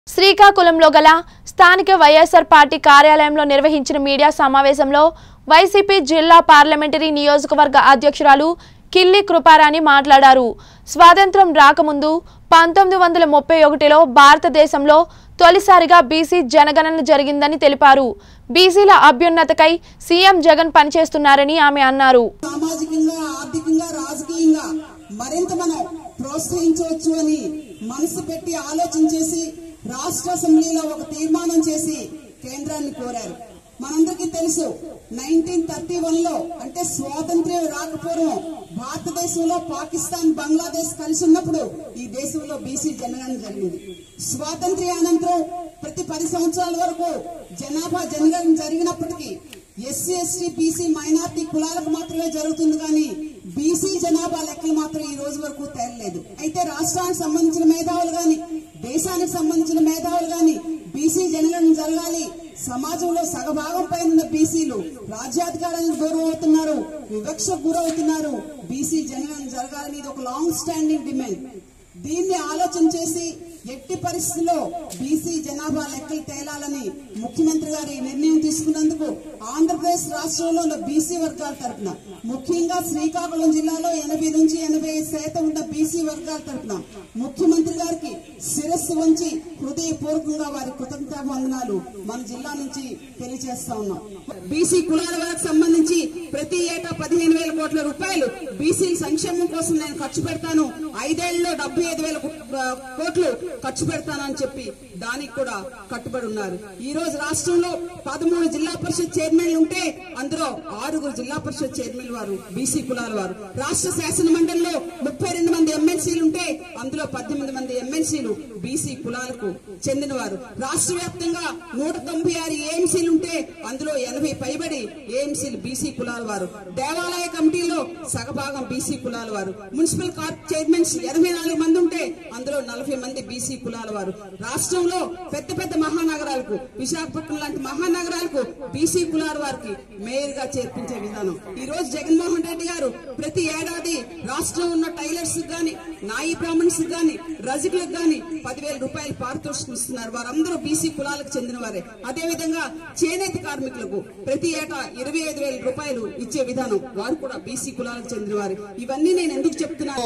శ్రీకాకుళంలో గల స్థానిక వైఎస్ఆర్ పార్టీ కార్యాలయంలో నిర్వహించిన మీడియా సమావేశంలో వైసీపీ జిల్లా పార్లమెంటరీ నియోజకవర్గ అధ్యక్షురాలు కిల్లి కృపారాణి మాట్లాడారు స్వాతంత్రం రాకముందు పంతొమ్మిది వందల ముప్పై ఒకటిలో భారతదేశంలో తొలిసారిగా బీసీ జనగణన జరిగిందని తెలిపారు బీసీల అభ్యున్నతకై సీఎం జగన్ పనిచేస్తున్నారని ఆమె అన్నారు సామాజికంగా ఆర్థికంగా రాజకీయంగా మరింత మనం ప్రోత్సహించవచ్చు అని మనసు పెట్టి ఆలోచన చేసి రాష్ట్ర అసెంబ్లీలో ఒక తీర్మానం చేసి కేంద్రాన్ని కోరారు మనందరికీ తెలుసు నైన్టీన్ థర్టీ వన్ లో అంటే స్వాతంత్ర్యం రాకపోవడం భారతదేశంలో పాకిస్తాన్ బంగ్లాదేశ్ కలిసి ఉన్నప్పుడు ఈ దేశంలో బీసీ జనగణన జరిగింది స్వాతంత్ర్యానంతరం ప్రతి పది సంవత్సరాల వరకు జనాభా జనగణన జరిగినప్పటికీ ఎస్సీ ఎస్టీ బీసీ మైనార్టీ కులాలకు మాత్రమే జరుగుతుంది కానీ బీసీ జనాభా లెక్కలు మాత్రం ఈ రోజు వరకు తేలలేదు అయితే రాష్ట్రానికి సంబంధించిన మేధావులు గాని దేశానికి సంబంధించిన మేధావులు గాని బీసీ జనగణన జరగాలి సమాజంలో సగభాగం పైన ఉన్న బీసీలు రాజ్యాధికారానికి దూరం అవుతున్నారు వివక్షకు గురవుతున్నారు బీసీ జనగణన జరగాలని ఇది ఒక లాంగ్ స్టాండింగ్ డిమాండ్ దీన్ని ఆలోచన చేసి ఎట్టి పరిస్థితుల్లో బీసీ జనాభా లెక్కలు తేలాలని ముఖ్యమంత్రి గారు ఈ నిర్ణయం తీసుకున్నందుకు ఆంధ్రప్రదేశ్ రాష్ట్రంలో ఉన్న బీసీ వర్గాల తరపున ముఖ్యంగా శ్రీకాకుళం జిల్లాలో ఎనభై నుంచి ఎనభై శాతం ఉన్న బీసీ వర్గాల తరపున ముఖ్యమంత్రి గారికి శిరస్సు వంచి హృదయపూర్వకంగా వారి కృతజ్ఞతా వందనాలు మన జిల్లా నుంచి తెలియజేస్తా ఉన్నాం బీసీ కులాల వారికి సంబంధించి ప్రతి ఏటా పదిహేను వేల కోట్ల రూపాయలు బీసీ సంక్షేమం కోసం నేను ఖర్చు పెడతాను ఐదేళ్లలో డెబ్బై ఐదు వేల కోట్లు ఖర్చు పెడతానని చెప్పి దానికి కూడా కట్టుబడి ఉన్నారు ఈ రోజు రాష్ట్రంలో పదమూడు జిల్లా పరిషత్ చైర్మన్లు ఉంటే అందులో ఆరుగురు జిల్లా పరిషత్ చైర్మన్ వారు బీసీ కులాల వారు రాష్ట్ర శాసన మండలిలో ముప్పై రెండు మంది ఎమ్మెల్సీలు ఉంటే అందులో పద్దెనిమిది మంది ఎమ్మెల్సీలు బీసీ కులాలకు చెందిన వారు రాష్ట్ర వ్యాప్తంగా నూట తొంభై ఆరు ఏఎంసీలు ఉంటే అందులో ఎనభై పైబడి ఏఎంసీలు బీసీ కులాల వారు దేవాలయ కమిటీలో సగభాగం బీసీ కులాల వారు మున్సిపల్ కార్ప్ చైర్మన్స్ ఎనభై నాలుగు మంది ఉంటే అందులో నలభై మంది బీసీ కులాల వారు రాష్ట్రంలో పెద్ద పెద్ద మహానగరాలకు విశాఖపట్నం లాంటి మహానగరాలకు బీసీ కులాల వారికి మేయర్ గా చేర్పించే విధానం ఈ రోజు జగన్మోహన్ రెడ్డి గారు ప్రతి ఏడాది రాష్ట్రంలో ఉన్న టైలర్స్ గాని నాయి బ్రాహ్మణ్స్ గాని రజకులకు గాని పదివేల రూపాయలు పారితోషికం ఇస్తున్నారు వారందరూ బీసీ కులాలకు చెందిన వారే అదే విధంగా చేనేత కార్మికులకు ప్రతి ఏటా ఇరవై ఐదు వేల రూపాయలు ఇచ్చే విధానం వారు కూడా బీసీ కులాలకు చెందిన వారు ఇవన్నీ నేను ఎందుకు చెప్తున్నాను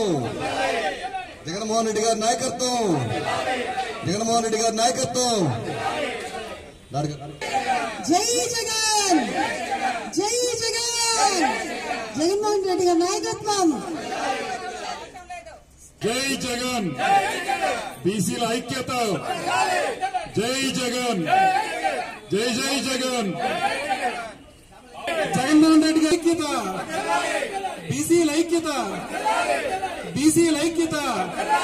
జగన్మోహన్ రెడ్డి గారి నాయకత్వం జగన్మోహన్ రెడ్డి గారి నాయకత్వం దానికి- జై జగన్ జై జగన్ జగన్మోహన్ రెడ్డి గారి నాయకత్వం జై జగన్ బీసీల ఐక్యత జై జగన్ జై జై జగన్ జగన్మోహన్ రెడ్డి గారి ఐక్యత బీసీల ఐక్యత బీసీల ఐక్యత